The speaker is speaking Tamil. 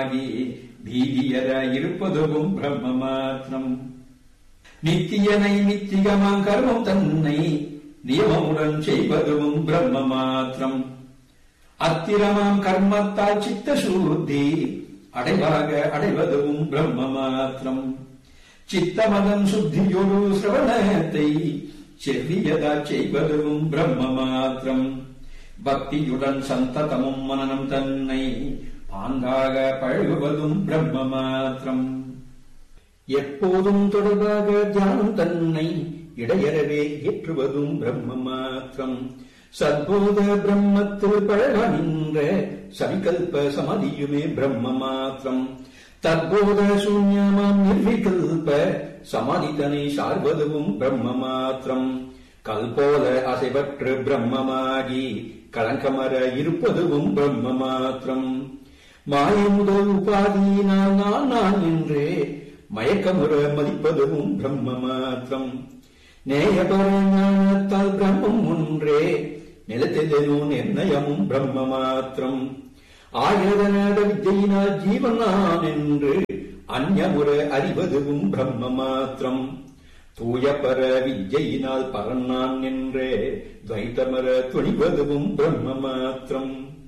ஆகி பீதியர இருப்பதுவும் பிரம்ம மாத்திரம் நித்தியனை நித்தியமாம் கர்மம் தன்னை நியமமுடன் செய்வதும் பிரம்ம மாத்திரம் அத்திரமாம் கர்மத்தால் சித்த சூத்தி அடைவாக அடைவதும் பிரம்ம மாத்திரம் சித்தமதம் சுத்தியொரு சிரவணத்தை செவ்வியதா செய்வதும் பிரம்ம மாத்திரம் பக்தியுடன் சந்ததமும் மனனம் தன்னை பாங்காக பழகுவதும் பிரம்ம மாத்திரம் எப்போதும் தொடர்பாக தியானம் தன்னை இடையறவே ஏற்றுவதும் பிரம்ம மாத்திரம் சத்போத பிரம்மத்தில் பழக நின்ற சவிகல்ப சமதியுமே பிரம்ம மாத்திரம் தற்போத சூன்யமாம் நிர்விகல்ப சமாதிதனை சார்வதுவும் பிரம்ம மாத்திரம் கல்போல அசைவற்று பிரம்மமாகி களங்கமர இருப்பதுவும் பிரம்ம மாத்திரம் மாய முதல் உபாதியினால் நான் நான் என்றே மயக்கமுற மதிப்பதுவும் பிரம்ம மாத்திரம் நேயபர ஞானத்தால் பிரம்மம் ஒன்றே நிலத்தெதனோ நிர்ணயமும் பிரம்ம மாத்திரம் ஆயுதநாத வித்தையினால் ஜீவன் நான் என்று அந்யமுற அறிவதுவும் பிரம்ம மாத்திரம் தூயபர வித்யினால் பரன் நான் என்றே துவைத்தமர துணிவதுவும் பிரம்ம மாத்திரம்